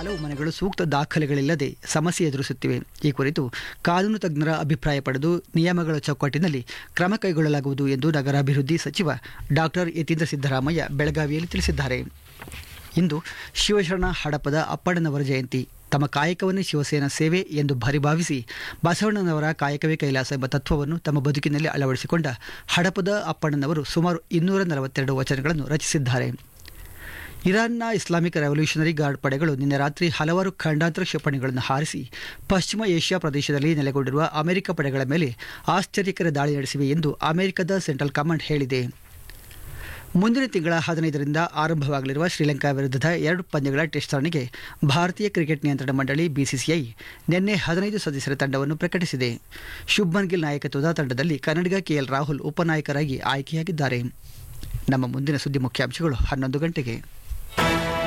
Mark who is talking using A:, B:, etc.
A: ಹಲವು ಮನೆಗಳು ಸೂಕ್ತ ದಾಖಲೆಗಳಿಲ್ಲದೆ ಸಮಸ್ಯೆ ಎದುರಿಸುತ್ತಿವೆ ಈ ಕುರಿತು ಕಾನೂನು ತಜ್ಞರ ಅಭಿಪ್ರಾಯ ಪಡೆದು ನಿಯಮಗಳ ಚೌಕಟ್ಟಿನಲ್ಲಿ ಕ್ರಮ ಕೈಗೊಳ್ಳಲಾಗುವುದು ಎಂದು ನಗರಾಭಿವೃದ್ಧಿ ಸಚಿವ ಡಾಕ್ಟರ್ ಯತೀಂದ್ರ ಸಿದ್ದರಾಮಯ್ಯ ಬೆಳಗಾವಿಯಲ್ಲಿ ತಿಳಿಸಿದ್ದಾರೆ ಇಂದು ಶಿವಶರಣ ಹಡಪದ ಅಪ್ಪಣ್ಣನವರ ಜಯಂತಿ ತಮ್ಮ ಕಾಯಕವನ್ನೇ ಶಿವಸೇನಾ ಸೇವೆ ಎಂದು ಪರಿಭಾವಿಸಿ ಬಸವಣ್ಣನವರ ಕಾಯಕವೇ ಕೈಲಾಸ ಎಂಬ ತತ್ವವನ್ನು ತಮ್ಮ ಬದುಕಿನಲ್ಲಿ ಅಳವಡಿಸಿಕೊಂಡ ಹಡಪದ ಅಪ್ಪಣ್ಣನವರು ಸುಮಾರು ಇನ್ನೂರ ನಲವತ್ತೆರಡು ವಚನಗಳನ್ನು ರಚಿಸಿದ್ದಾರೆ ಇರಾನ್ನ ಇಸ್ಲಾಮಿಕ್ ರೆವಲ್ಯೂಷನರಿ ಗಾರ್ಡ್ ಪಡೆಗಳು ನಿನ್ನೆ ರಾತ್ರಿ ಹಲವಾರು ಖಂಡಾಂತರ ಕ್ಷಿಪಣಿಗಳನ್ನು ಹಾರಿಸಿ ಪಶ್ಚಿಮ ಏಷ್ಯಾ ಪ್ರದೇಶದಲ್ಲಿ ನೆಲೆಗೊಂಡಿರುವ ಅಮೆರಿಕ ಪಡೆಗಳ ಮೇಲೆ ಆಶ್ಚರ್ಯಕರ ದಾಳಿ ನಡೆಸಿವೆ ಎಂದು ಅಮೆರಿಕದ ಸೆಂಟ್ರಲ್ ಕಮಾಂಡ್ ಹೇಳಿದೆ ಮುಂದಿನ ತಿಂಗಳ ಹದಿನೈದರಿಂದ ಆರಂಭವಾಗಲಿರುವ ಶ್ರೀಲಂಕಾ ವಿರುದ್ಧದ ಎರಡು ಪಂದ್ಯಗಳ ಟೆಸ್ಟ್ ಸರಣಿಗೆ ಭಾರತೀಯ ಕ್ರಿಕೆಟ್ ನಿಯಂತ್ರಣ ಮಂಡಳಿ ಬಿಸಿಸಿಐ ನಿನ್ನೆ ಹದಿನೈದು ಸದಸ್ಯರ ತಂಡವನ್ನು ಪ್ರಕಟಿಸಿದೆ ಶುಭ್ಮನ್ ಗಿಲ್ ನಾಯಕತ್ವದ ತಂಡದಲ್ಲಿ ಕನ್ನಡಿಗ ಕೆಎಲ್ ರಾಹುಲ್ ಉಪನಾಯಕರಾಗಿ ಆಯ್ಕೆಯಾಗಿದ್ದಾರೆ ನಮ್ಮ ಮುಂದಿನ ಸುದ್ದಿ ಮುಖ್ಯಾಂಶಗಳು ಹನ್ನೊಂದು ಗಂಟೆಗೆ